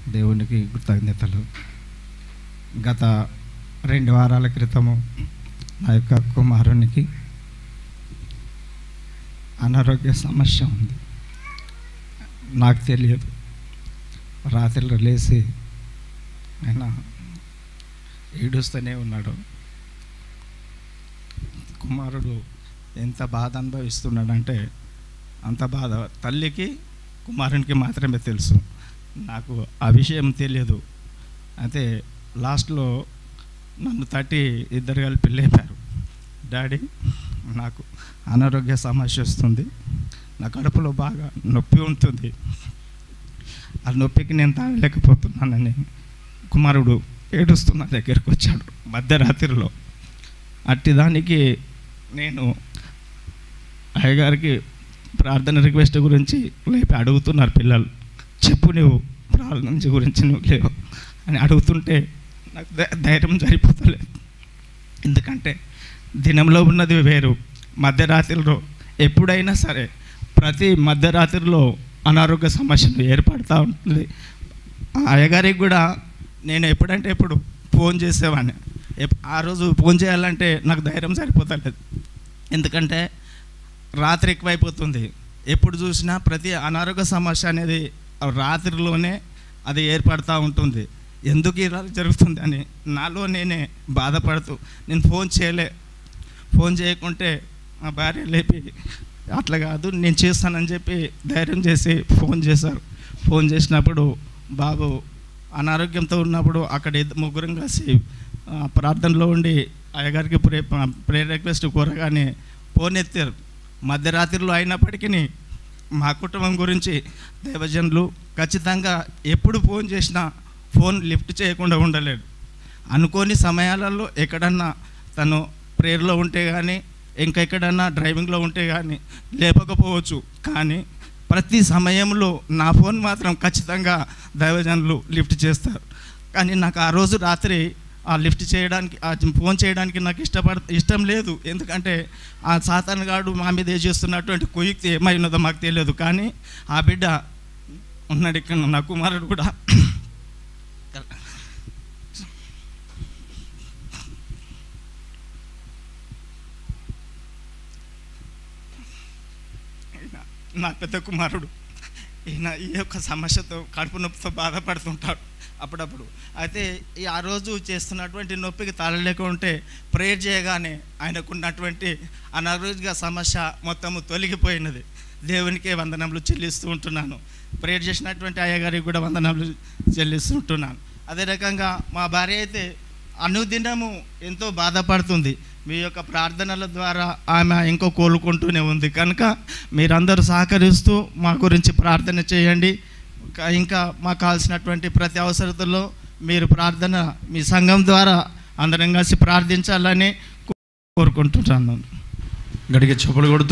దేవునికి కృతజ్ఞతలు గత రెండు వారాల క్రితము నా యొక్క కుమారునికి అనారోగ్య సమస్య ఉంది నాకు తెలియదు రాత్రిలో లేచి ఆయన ఏడుస్తూనే ఉన్నాడు కుమారుడు ఎంత బాధ అనుభవిస్తున్నాడంటే అంత బాధ తల్లికి కుమారునికి మాత్రమే తెలుసు నాకు ఆ విషయం తెలియదు అయితే లాస్ట్లో నన్ను తట్టి ఇద్దరు కలిపి లేపారు డాడీ నాకు అనారోగ్య సమస్య వస్తుంది నా కడుపులో బాగా నొప్పి ఉంటుంది ఆ నొప్పికి నేను తాగలేకపోతున్నానని కుమారుడు ఏడుస్తున్న దగ్గరికి వచ్చాడు మధ్యరాత్రిలో అట్టి దానికి నేను అయ్యగారికి ప్రార్థన రిక్వెస్ట్ గురించి లేపి అడుగుతున్నారు పిల్లలు చెప్పు నువ్వు ప్రార్థన గురించి నువ్వు లేవు అని అడుగుతుంటే నాకు ధై- ధైర్యం సరిపోతలేదు ఎందుకంటే దినంలో ఉన్నది వేరు మధ్యరాత్రిలో ఎప్పుడైనా సరే ప్రతి మధ్యరాత్రిలో అనారోగ్య సమస్యలు ఏర్పడుతూ ఉంటుంది ఆ అయ్యగారికి కూడా నేను ఎప్పుడంటే ఎప్పుడు ఫోన్ చేసేవాడిని ఎప్- ఆ రోజు ఫోన్ చేయాలంటే నాకు ధైర్యం సరిపోతలేదు ఎందుకంటే రాత్రి ఎక్కువైపోతుంది ఎప్పుడు చూసినా ప్రతి అనారోగ్య సమస్య అనేది ఆ రాత్రిలోనే అది ఏర్పడుతూ ఉంటుంది ఎందుకు ఇలా జరుగుతుంది అని నాలో నేనే బాధపడుతూ నేను ఫోన్ చేయలే ఫోన్ చేయకుంటే మా భార్య లేపి అట్లా కాదు నేను చేస్తానని చెప్పి ధైర్యం చేసి ఫోన్ చేశారు ఫోన్ చేసినప్పుడు బాబు అనారోగ్యంతో ఉన్నప్పుడు అక్కడ ఇద్ద- ముగ్గురం కలిసి ఆ, ప్రార్థనలో ఉండి అయ్యగారికి ప్రే ప్రే రిక్వెస్ట్ కోరగానే ఫోన్ ఎత్తారు మధ్యరాత్రిలో అయినప్పటికీ మా కుటుంబం గురించి దైవజనులు ఖచ్చితంగా ఎప్పుడు ఫోన్ చేసినా ఫోన్ లిఫ్ట్ చేయకుండా ఉండలేడు అనుకోని సమయాలలో ఎక్కడన్నా తను ప్రేయర్లో ఉంటే కానీ ఇంకెక్కడన్నా డ్రైవింగ్లో ఉంటే కానీ లేపకపోవచ్చు కానీ ప్రతి సమయంలో నా ఫోన్ మాత్రం ఖచ్చితంగా దైవజనులు లిఫ్ట్ చేస్తారు కానీ నాకు ఆ రోజు రాత్రి ఆ లిఫ్ట్ చేయడానికి ఆ ఫోన్ చేయడానికి నాకు ఇష్టపడ ఇష్టం లేదు ఎందుకంటే ఆ సాతాన్ గాడు మా మీద ఏ చేస్తున్నటువంటి కుయుక్తి ఏమై ఉన్నదో మాకు తెలియదు కానీ ఆ బిడ్డ ఉన్నాడు ఇక్కడ నా కుమారుడు కూడా ఈయన నా పెద్ద కుమారుడు ఈయన ఈ యొక్క సమస్యతో కడుపు నొప్పితో బాధపడుతుంటాడు అప్పుడప్పుడు అయితే ఈ ఆ రోజు చేస్తున్నటువంటి నొప్పికి తాళలేక ఉంటే ప్రేయర్ చేయగానే ఆయనకున్నటువంటి అనారోగ్య సమస్య మొత్తము తొలగిపోయినది దేవునికే వందనములు చెల్లిస్తూ ఉంటున్నాను ప్రేయర్ చేసినటువంటి అయ్యగారికి కూడా వందనములు చెల్లిస్తూ ఉంటున్నాను అదే రకంగా మా భార్య అయితే అనుదినము ఎంతో బాధపడుతుంది మీ యొక్క ప్రార్థనల ద్వారా ఆమె ఇంకో కోలుకుంటూనే ఉంది కనుక మీరందరూ సహకరిస్తూ మా గురించి ప్రార్థన చేయండి ఇంకా- ఇంకా మాకు కావాల్సినటువంటి ప్రతి అవసరతలో మీరు ప్రార్థన మీ సంఘం ద్వారా అందరం కలిసి ప్రార్థించాలని కో- కోరుకుంటున్నాను గడికి చెప్పులు కొడుతూ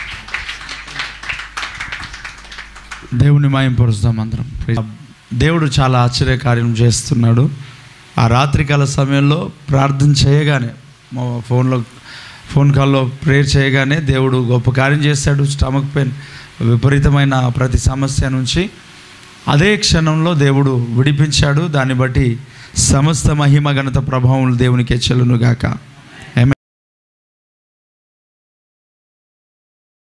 దేవుని మాయంపరుస్తాం అందరం దేవుడు చాలా ఆశ్చర్యకార్యం చేస్తున్నాడు ఆ రాత్రికాల సమయంలో ప్రార్థన చేయగానే మా ఫోన్లో ఫోన్ కాల్లో ప్రేయర్ చేయగానే దేవుడు గొప్ప కార్యం చేశాడు స్టమక్ పెయిన్ విపరీతమైన ప్రతి సమస్య నుంచి అదే క్షణంలో దేవుడు విడిపించాడు దాన్ని బట్టి సమస్త మహిమ ఘనత ప్రభావం దేవునికి చెల్లును గాక